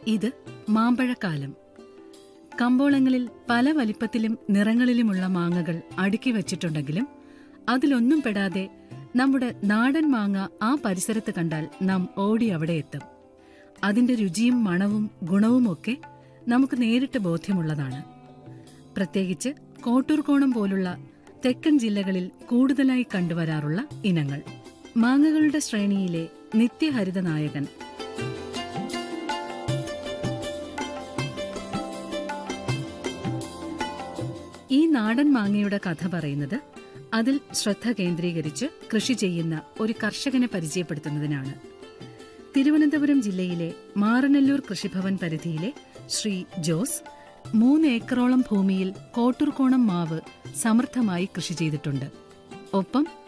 ഇത് മാമ്പഴക്കാലം കമ്പോളങ്ങളിൽ പല വലിപ്പത്തിലും നിറങ്ങളിലുമുള്ള മാങ്ങകൾ അടുക്കി വച്ചിട്ടുണ്ടെങ്കിലും അതിലൊന്നും പെടാതെ നമ്മുടെ നാടൻ മാങ്ങ ആ പരിസരത്ത് കണ്ടാൽ നാം ഓടി അവിടെ എത്തും അതിന്റെ രുചിയും മണവും ഗുണവുമൊക്കെ നമുക്ക് നേരിട്ട് ബോധ്യമുള്ളതാണ് പ്രത്യേകിച്ച് കോട്ടൂർകോണം പോലുള്ള തെക്കൻ ജില്ലകളിൽ കൂടുതലായി കണ്ടുവരാറുള്ള ഇനങ്ങൾ മാങ്ങകളുടെ ശ്രേണിയിലെ നിത്യഹരിത നായകൻ ഈ നാടൻ മാങ്ങയുടെ കഥ പറയുന്നത് അതിൽ ശ്രദ്ധ കേന്ദ്രീകരിച്ച് കൃഷി ചെയ്യുന്ന ഒരു കർഷകനെ പരിചയപ്പെടുത്തുന്നതിനാണ് തിരുവനന്തപുരം ജില്ലയിലെ മാറനല്ലൂർ കൃഷിഭവൻ പരിധിയിലെ ശ്രീ ജോസ് മൂന്ന് ഏക്കറോളം ഭൂമിയിൽ കോട്ടൂർക്കോണം മാവ് സമൃദ്ധമായി കൃഷി ചെയ്തിട്ടുണ്ട് ഒപ്പം